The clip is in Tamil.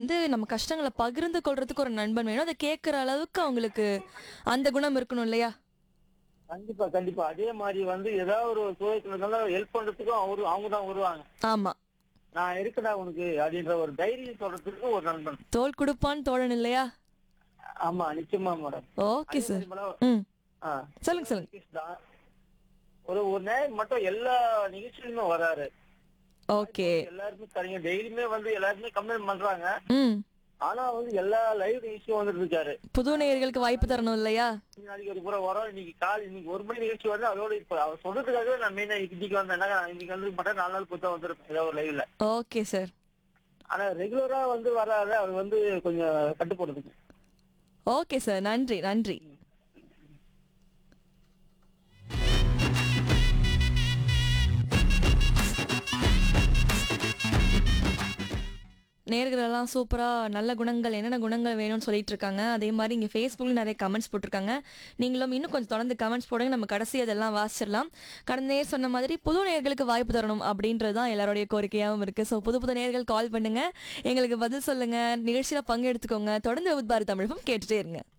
வந்து நம்ம கஷ்டங்களை பகிர்ந்து கொள்றதுக்கு ஒரு நண்பன் வேணும் அதை கேட்குற அளவுக்கு அவங்களுக்கு அந்த குணம் இருக்கணும் இல்லையா கண்டிப்பா கண்டிப்பா அதே மாதிரி வந்து ஏதாவது ஒரு சூழலுக்கு ஹெல்ப் பண்றதுக்கும் அவரு அவங்க தான் வருவாங்க ஆமா நான் இருக்கடா உனக்கு அப்படின்ற ஒரு தைரியம் சொல்றதுக்கு ஒரு நண்பன் தோல் கொடுப்பான் தோழன் இல்லையா ஆமா நிச்சயமா மேடம் ஓகே சார் மேடம் ம் ஆ, சொல்லுங்க சொல்லுங்க கிஷ் தான். ஒரு ஒரு நேரம் மட்டும் எல்லா நிகழ்ச்சியிலுமே வராரு ஓகே எல்லாருமே சரிங்க டெய்லியுமே வந்து எல்லாருமே கம்ப்ளைண்ட் பண்றாங்க ம் ஆனா வந்து எல்லா லைவ் நிகழ்ச்சியும் வந்துட்டு இருக்காரு புது நேயர்களுக்கு வாய்ப்பு தரணும் இல்லையா நாளைக்கு ஒரு புறம் வரோம் இன்னைக்கு கால் இன்னைக்கு ஒரு மணி நிகழ்ச்சி வந்து அதோட இப்ப அவர் சொல்றதுக்காகவே நான் மெயினா இன்னைக்கு வந்தேன் இன்னைக்கு வந்து மட்டும் நாலு நாள் புத்தகம் வந்திருப்பேன் ஏதோ ஒரு லைவ்ல ஓகே சார் ஆனா ரெகுலரா வந்து வராது அவர் வந்து கொஞ்சம் கட்டுப்படுத்துங்க ஓகே சார் நன்றி நன்றி நேர்கள் எல்லாம் சூப்பராக நல்ல குணங்கள் என்னென்ன குணங்கள் வேணும்னு சொல்லிட்டு இருக்காங்க அதே மாதிரி இங்கே ஃபேஸ்புக்கில் நிறைய கமெண்ட்ஸ் போட்டிருக்காங்க நீங்களும் இன்னும் கொஞ்சம் தொடர்ந்து கமெண்ட்ஸ் போடுங்க நம்ம கடைசி அதெல்லாம் வாசிச்சிடலாம் கடந்த நேர் சொன்ன மாதிரி புது நேர்களுக்கு வாய்ப்பு தரணும் அப்படின்றது தான் எல்லாருடைய கோரிக்கையாகவும் இருக்குது ஸோ புது புது நேர்கள் கால் பண்ணுங்க எங்களுக்கு பதில் சொல்லுங்க நிகழ்ச்சியில் பங்கெடுத்துக்கோங்க தொடர்ந்து உத்பாரி தமிழகம் கேட்டுட்டே இருங்க